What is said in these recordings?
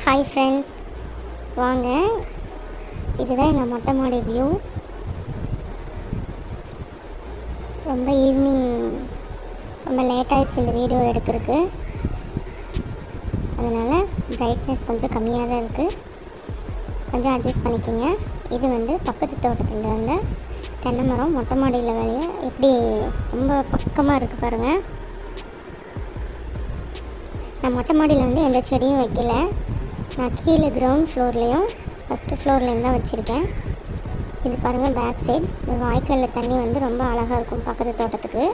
hi friends வாங்க இதுதான் எங்கள் மொட்டை மாடி வியூ ரொம்ப ஈவினிங் ரொம்ப லேட் ஆயிடுச்சு இந்த வீடியோ எடுக்கிறதுக்கு அதனால் பிரைட்னஸ் கொஞ்சம் கம்மியாக தான் இருக்குது கொஞ்சம் அட்ஜஸ்ட் பண்ணிக்கோங்க இது வந்து பக்கத்து தோட்டத்தில் இருந்த தென்னை மரம் மொட்டை மாடியில் வேலையை எப்படி ரொம்ப பக்கமாக இருக்குது பாருங்கள் நான் மொட்டை மாடியில் வந்து எந்த செடியும் வைக்கல நான் கீழே கிரவுண்ட் ஃப்ளோர்லேயும் ஃபஸ்ட்டு ஃப்ளோர்லேயும் தான் வச்சுருக்கேன் இது பாருங்கள் பேக் சைட் இந்த வாய்க்காலில் தண்ணி வந்து ரொம்ப அழகாக இருக்கும் பக்கத்து தோட்டத்துக்கு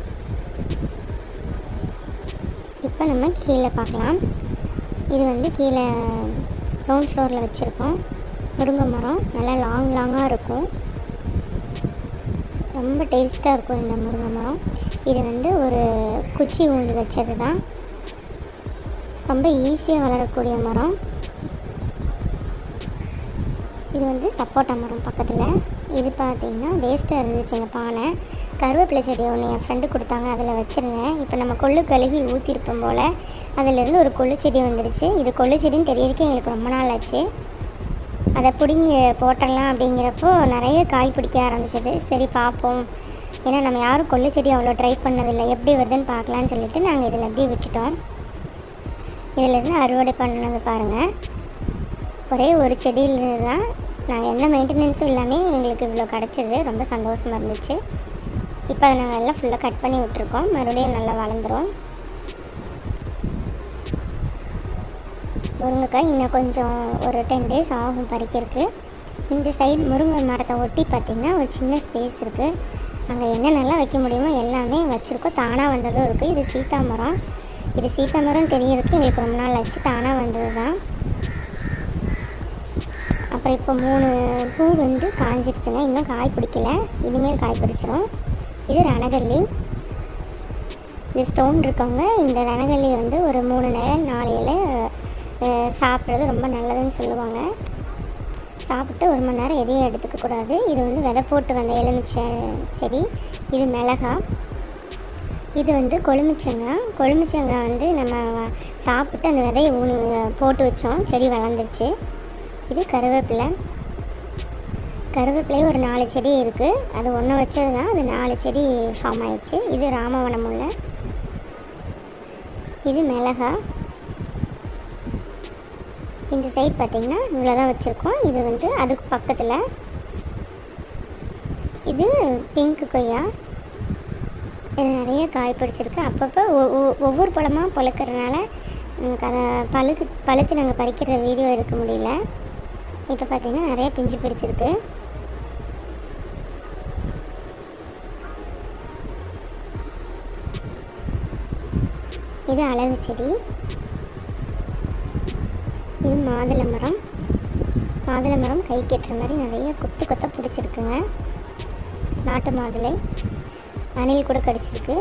இப்போ நம்ம கீழே பார்க்கலாம் இது வந்து கீழே கிரவுண்ட் ஃப்ளோரில் வச்சுருக்கோம் முருங்கை மரம் நல்லா லாங் லாங்காக இருக்கும் ரொம்ப டேஸ்ட்டாக இருக்கும் இந்த முருங்கை மரம் இது வந்து ஒரு குச்சி ஊண்டி வச்சது தான் ரொம்ப ஈஸியாக வளரக்கூடிய மரம் இது வந்து சப்போட்டா மரம் பக்கத்தில் இது பார்த்தீங்கன்னா வேஸ்ட்டாக இருந்துச்சு எங்கள் பானை கருவேப்பிலை செடி ஒன்று என் ஃப்ரெண்டு கொடுத்தாங்க அதில் வச்சுருந்தேன் இப்போ நம்ம கொள்ளு கழுகி ஊற்றிருப்போம் போல் அதிலேருந்து ஒரு கொள்ளு செடி வந்துடுச்சு இது கொள்ளு செடின்னு தெரியறதுக்கு எங்களுக்கு ரொம்ப நாள் ஆச்சு அதை பிடுங்கி போட்டுடலாம் அப்படிங்கிறப்போ நிறைய காய் பிடிக்க ஆரம்பிச்சது சரி பார்ப்போம் ஏன்னா நம்ம யாரும் கொள்ளு செடி அவ்வளோ ட்ரை பண்ணதில்லை எப்படி வருதுன்னு பார்க்கலான்னு சொல்லிட்டு நாங்கள் இதில் அப்படியே விட்டுட்டோம் இதிலேருந்து அறுவடை பண்ணது பாருங்கள் ஒரே ஒரு செடியிலிருந்து தான் நாங்கள் எந்த மெயின்டெனன்ஸும் இல்லாமல் எங்களுக்கு இவ்வளோ கிடச்சிது ரொம்ப சந்தோஷமாக இருந்துச்சு இப்போ அதை நாங்கள் எல்லாம் ஃபுல்லாக கட் பண்ணி விட்டுருக்கோம் மறுபடியும் நல்லா வளர்ந்துரும் முருங்கைக்காய் இன்னும் கொஞ்சம் ஒரு டென் டேஸ் ஆகும் பறிக்கிறதுக்கு இந்த சைடு முருங்கை மரத்தை ஒட்டி பார்த்திங்கன்னா ஒரு சின்ன ஸ்பேஸ் இருக்குது அங்கே என்னென்னலாம் வைக்க முடியுமோ எல்லாமே வச்சுருக்கோம் தானாக வந்ததும் இருக்குது இது சீதா மரம் இது சீதா மரம் தெரியறதுக்கு எங்களுக்கு ரொம்ப நாள் ஆச்சு தானாக வந்தது தான் அப்புறம் இப்போ மூணு பூ வந்து காஞ்சிருச்சுங்க இன்னும் காய் பிடிக்கல இனிமேல் காய் பிடிச்சிரும் இது ரணகல்லி இது ஸ்டோன் இருக்கவங்க இந்த ரணகல்லி வந்து ஒரு மூணு நேரம் நாலு இலை அஹ், சாப்பிட்றது ரொம்ப நல்லதுன்னு சொல்லுவாங்க சாப்பிட்டு ஒரு மணி நேரம் எதையும் எடுத்துக்கக்கூடாது இது வந்து விதை போட்டு வந்த எலுமிச்சை செடி இது மிளகா இது வந்து கொழுமிச்சங்காய் கொழுமிச்சங்காய் வந்து நம்ம வ- சாப்பிட்டு அந்த விதையை ஊனி போட்டு வச்சோம் செடி வளர்ந்துருச்சு இது கருவேப்பிலை கருவேப்பிலை ஒரு நாலு செடி இருக்குது அது ஒன்று வச்சது தான் அது நாலு செடி ஃபார்ம் ஆயிடுச்சு இது ராமவனம் முல்லை இது மிளகா இந்த சைட் பார்த்திங்கன்னா இவ்வளோ தான் வச்சுருக்கோம் இது வந்து அதுக்கு பக்கத்தில் இது பிங்க் கொய்யா இது நிறைய காய் பிடிச்சிருக்கு அப்பப்போ ஒ- ஒ- ஒவ்வொரு பழமாக பழுக்கிறதுனால நமக்கு அதை பழுக்கு பழுத்து நாங்கள் பறிக்கிற வீடியோ எடுக்க முடியல இப்போ பார்த்தீங்கன்னா நிறைய பிஞ்சு பிடிச்சிருக்கு இது அழகு செடி இது மாதுளை மரம் மாதுளை மரம் கை கெட்டுற மாதிரி நிறைய கொத்து கொத்த பிடிச்சிருக்குங்க நாட்டு மாதுளை அணில் கூட கடிச்சிருக்கு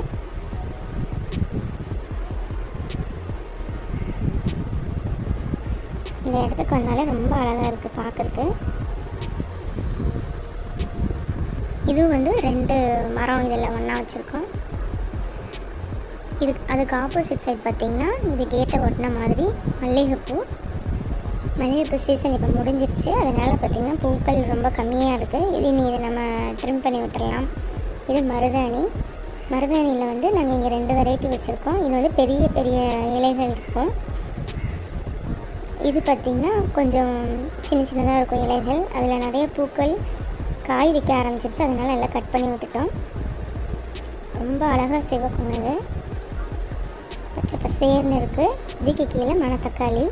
இந்த இடத்துக்கு வந்தாலே ரொம்ப அழகாக இருக்குது பார்க்குறக்கு இது வந்து ரெண்டு மரம் இதில் ஒன்றா வச்சுருக்கோம் இது அதுக்கு ஆப்போசிட் சைட் பார்த்திங்கன்னா இது கேட்டை ஒட்டின மாதிரி மல்லிகைப்பூ மல்லிகைப்பூ சீசன் இப்போ முடிஞ்சிருச்சு அதனால் பார்த்திங்கன்னா பூக்கள் ரொம்ப கம்மியாக இருக்குது இது நீ இதை நம்ம ட்ரிம் பண்ணி விட்டுறலாம் இது மருதாணி மருதாணியில் வந்து நாங்கள் இங்கே ரெண்டு வெரைட்டி வச்சுருக்கோம் இது வந்து பெரிய பெரிய இலைகள் இருக்கும் இது பார்த்திங்கன்னா கொஞ்சம் சின்ன சின்னதாக இருக்கும் இலைகள் அதில் நிறைய பூக்கள் காய் வைக்க ஆரம்பிச்சிருச்சு அதனால் எல்லாம் கட் பண்ணி விட்டுட்டோம் ரொம்ப அழகாக சிவக்குங்க இது பச்சை பசேர்னு இருக்குது இதுக்கு கீழே மணத்தக்காளி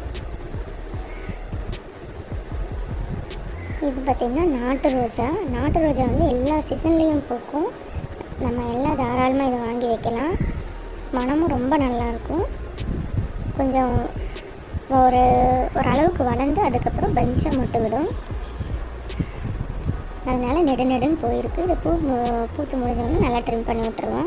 இது பார்த்திங்கன்னா நாட்டு ரோஜா நாட்டு ரோஜா வந்து எல்லா சீசன்லேயும் பூக்கும் நம்ம எல்லாம் தாராளமாக இதை வாங்கி வைக்கலாம் மனமும் ரொம்ப நல்லாயிருக்கும் கொஞ்சம் ஒரு ஒரு அளவுக்கு வளர்ந்து அதுக்கப்புறம் பஞ்சம் மட்டும் விடும் அதனால நெடு நெடுன்னு போயிருக்கு இது பூ மு- பூத்து முடிஞ்சவொடனே நல்லா ட்ரிம் பண்ணி விட்டுருவோம்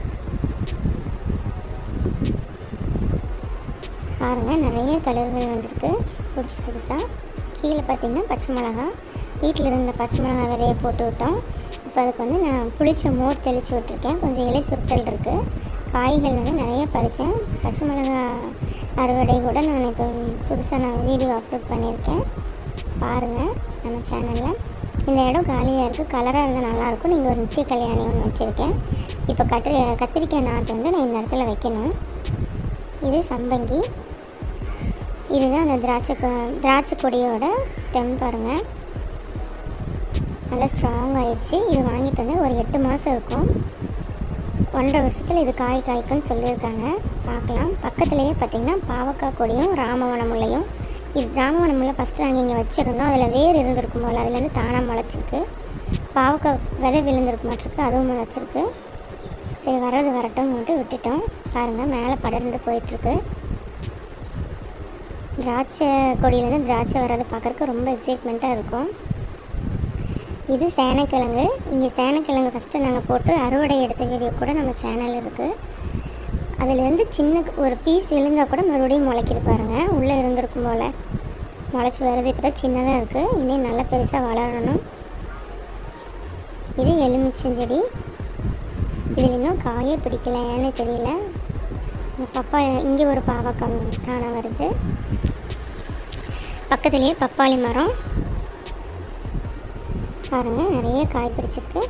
பாருங்கள் நிறைய தளிர்கள் வந்திருக்கு புதுசு புதுசாக கீழே பார்த்தீங்கன்னா பச்சை மிளகா வீட்டில் இருந்த பச்சை மிளகா விதையை போட்டு விட்டோம் இப்போ அதுக்கு வந்து நான் புளிச்ச மோர் தெளித்து விட்டுருக்கேன் கொஞ்சம் இலை சுருட்டல் இருக்குது காய்கள் வந்து நிறைய பறித்தேன் பச்சை மிளகா அறுவடை கூட நான் இப்போ புதுசாக நான் வீடியோ அப்லோட் பண்ணியிருக்கேன் பாருங்கள் நம்ம சேனலில் இந்த இடம் காலியாக இருக்குது கலராக இருந்தால் நல்லாயிருக்கும் நீங்கள் ஒரு நித்திய கல்யாணி ஒன்று வச்சுருக்கேன் இப்போ கட்டு கத்திரிக்காய் நாற்று வந்து நான் இந்த இடத்துல வைக்கணும் இது சம்பங்கி இதுதான் அந்த திராட்சை கொ- திராட்சை கொடியோட ஸ்டெம் பாருங்கள் நல்லா ஸ்ட்ராங் ஆயிடுச்சு இது வாங்கிட்டு வந்து ஒரு எட்டு மாதம் இருக்கும் ஒன்றரை வருஷத்தில் இது காய் காய்க்கும்னு சொல்லியிருக்காங்க பார்க்கலாம் பக்கத்துலேயே பார்த்திங்கன்னா பாவக்காய் கொடியும் ராமவனம் முல்லையும் இது ராமவனம் முல்லை ஃபஸ்ட்டு நாங்கள் இங்கே வச்சுருந்தோம் அதில் வேர் இருந்திருக்கும் போல் அதுலேருந்து தானாக முளைச்சிருக்கு பாவக்காய் விதை விழுந்திருக்கு மாட்டிருக்கு அதுவும் முளைச்சிருக்கு சரி வர்றது வரட்டும் மட்டும் விட்டுட்டோம் பாருங்கள் மேலே படர்ந்து போயிட்டுருக்கு திராட்சை கொடியிலேருந்து திராட்சை வர்றது பார்க்குறக்கு ரொம்ப எக்ஸைட்மெண்ட்டாக இருக்கும் இது சேனைக்கிழங்கு இங்கே சேனைக்கிழங்கு ஃபஸ்ட்டு நாங்கள் போட்டு அறுவடை எடுத்த வீடியோ கூட நம்ம சேனல் இருக்குது அதுலேருந்து சின்ன ஒரு பீஸ் விழுந்தால் கூட மறுபடியும் முளைக்கிது பாருங்கள் உள்ளே இருந்திருக்கும் போல் முளைச்சி வருது இப்போ தான் சின்னதாக இருக்குது இன்னும் நல்லா பெருசாக வளரணும் இது எலுமிச்சஞ்செடி இதில் இன்னும் காயே பிடிக்கல ஏன்னு தெரியல இந்த பப்பா இங்கே ஒரு பாவக்காய் தானே வருது பக்கத்துலேயே பப்பாளி மரம் பாருங்கள் நிறைய காய் பிடிச்சிருக்கு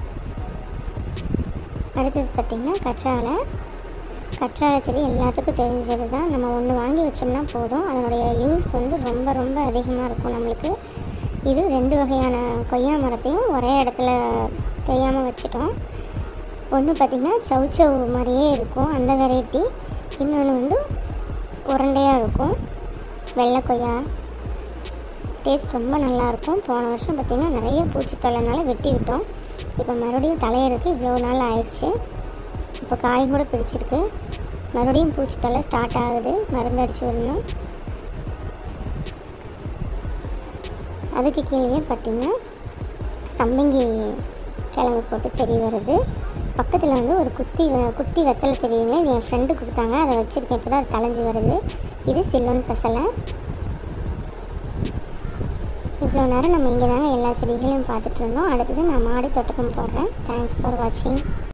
அடுத்தது பார்த்திங்கன்னா கற்றாழை கற்றாழை செடி எல்லாத்துக்கும் தெரிஞ்சது தான் நம்ம ஒன்று வாங்கி வச்சோம்னா போதும் அதனுடைய யூஸ் வந்து ரொம்ப ரொம்ப அதிகமாக இருக்கும் நம்மளுக்கு இது ரெண்டு வகையான கொய்யா மரத்தையும் ஒரே இடத்துல தெரியாமல் வச்சுட்டோம் ஒன்று பார்த்திங்கன்னா சவுச்சவ் மாதிரியே இருக்கும் அந்த வெரைட்டி இன்னொன்று வந்து உருண்டையாக இருக்கும் வெள்ளை கொய்யா டேஸ்ட் ரொம்ப நல்லாயிருக்கும் போன வருஷம் பார்த்திங்கன்னா நிறைய பூச்சி தொல்லைனால வெட்டி விட்டோம் இப்போ மறுபடியும் தலையிறதுக்கு இவ்வளோ நாள் ஆயிடுச்சு இப்போ காய் கூட பிடிச்சிருக்கு மறுபடியும் பூச்சி தொல்லை ஸ்டார்ட் ஆகுது மருந்து அடிச்சு விடணும் அதுக்கு கீழே பார்த்திங்கன்னா சம்பங்கி கிழங்கு போட்டு செடி வருது பக்கத்தில் வந்து ஒரு குத்தி வ- குட்டி வெத்தலை தெரியுங்க இது என் ஃப்ரெண்டு கொடுத்தாங்க அதை வச்சுருக்கேன் இப்போ தான் அது தலைஞ்சு வருது இது சில்லோன் பசலை இவ்வளோ நேரம் நம்ம இங்கே தாங்க எல்லா செடிகளையும் பார்த்துட்டு இருந்தோம் அடுத்தது நான் மாடி தோட்டக்கம் போடுறேன் தேங்க்ஸ் ஃபார் வாட்சிங்